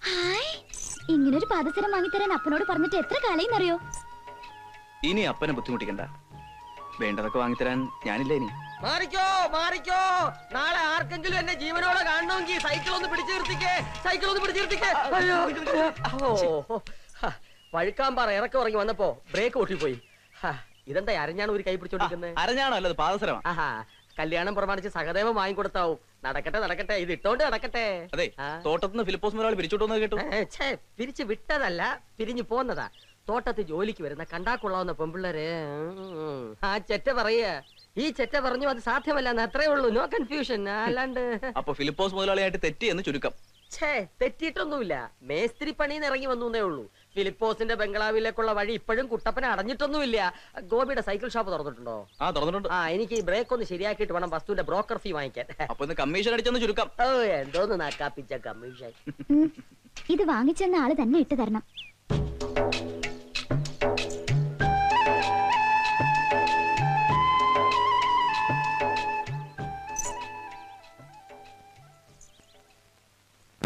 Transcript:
Hi ഇങ്ങനൊരു പാദസരം വാങ്ങിത്തരാൻ അപ്പനോട് പറഞ്ഞിട്ട് എത്ര കാലയെന്നറിയോ ഇനി അപ്പനെ ബുദ്ധിമുട്ടിക്കണ്ട വേണ്ടതൊക്കെ വാങ്ങിത്തരാൻ ഞാനില്ല ഇനി മാറിക്കോ മാറിക്കോ നാളെ ആർക്കെങ്കിലും എന്നെ ജീവനോടെ കാണണമെങ്കിൽ സൈക്കിൾ ഒന്ന് പിടിച്ചു നിർത്തിക്കേ സൈക്കിൾ ഒന്ന് പിടിച്ചു നിർത്തിക്കേ അയ്യോ ഓ ഹ, വഴുക്കാൻ പറ ഇറക്കം ഇറങ്ങി വന്നപ്പോ ബ്രേക്ക് പൊട്ടിപ്പോയി ഹ, ഇതെന്താ അരഞ്ഞാണ് ഒരു കൈ പിടിച്ചോണ്ടിരിക്കുന്നത് അരഞ്ഞാണോ അല്ലത് പാദസരമാ ആഹാ കല്യാണം പ്രമാണിച്ച് സഹദേവം വാങ്ങിക്കൊടുത്താവും നടക്കട്ടെ നടക്കട്ടെ ഇത് ഇട്ടോണ്ട് നടക്കട്ടെ അതെ ആ. തോട്ടത്തുനിന്ന് ഫിലിപ്പോസ് മുതലാളി പിരിച്ചോട്ട് വന്നത് കേട്ടു ഏ, ഛേ, പിരിച്ചു വിട്ടതല്ല പിരിഞ്ഞു പോന്നതാ തോട്ടത്തിൽ ജോലിക്ക് വരുന്ന കണ്ടാ കൊള്ളാവുന്ന പെമ്പിള്ളേര് ഉം. ആ ചെറ്റ പറയ ഈ ചെറ്റ പറഞ്ഞു അത് സാധ്യമല്ല അത്രേ ഉള്ളൂ നോ കൺഫ്യൂഷൻ അല്ലാണ്ട് അപ്പൊ ഫിലിപ്പോസ് മുതലാളിയായിട്ട് തെറ്റി എന്ന് ചുരുക്കം ഛേ തെറ്റിയിട്ടൊന്നുമില്ല മേസ്ത്രി പണിന്ന് ഇറങ്ങി വന്നേ ഉള്ളൂ ഫിലിപ്പോസിന്റെ ബംഗ്ലാവിലേക്കുള്ള വഴി ഇപ്പോഴും കുട്ടപ്പന അടഞ്ഞിട്ടൊന്നുമില്ല ഗോപിയുടെ സൈക്കിൾ ഷോപ്പ് തുറന്നിട്ടുണ്ടോ ആ തുറന്നിട്ടുണ്ട് ആ എനിക്ക് ഈ ബ്രേക്ക് ഒന്ന് ശരിയാക്കിയിട്ട് വേണം വസ്തുവിന്റെ ബ്രോക്കർ ഫീ വാങ്ങിക്കാൻ അപ്പൊ ഇന്ന് കമ്മീഷൻ അടിച്ചെന്ന് ചുരുക്കം ഓ എന്തോന്ന് നാക്കാപ്പിച്ച കമ്മീഷൻ ഉം, ഇത് വാങ്ങിച്ചെന്ന ആള് തന്നെ ഇട്ട് തരണം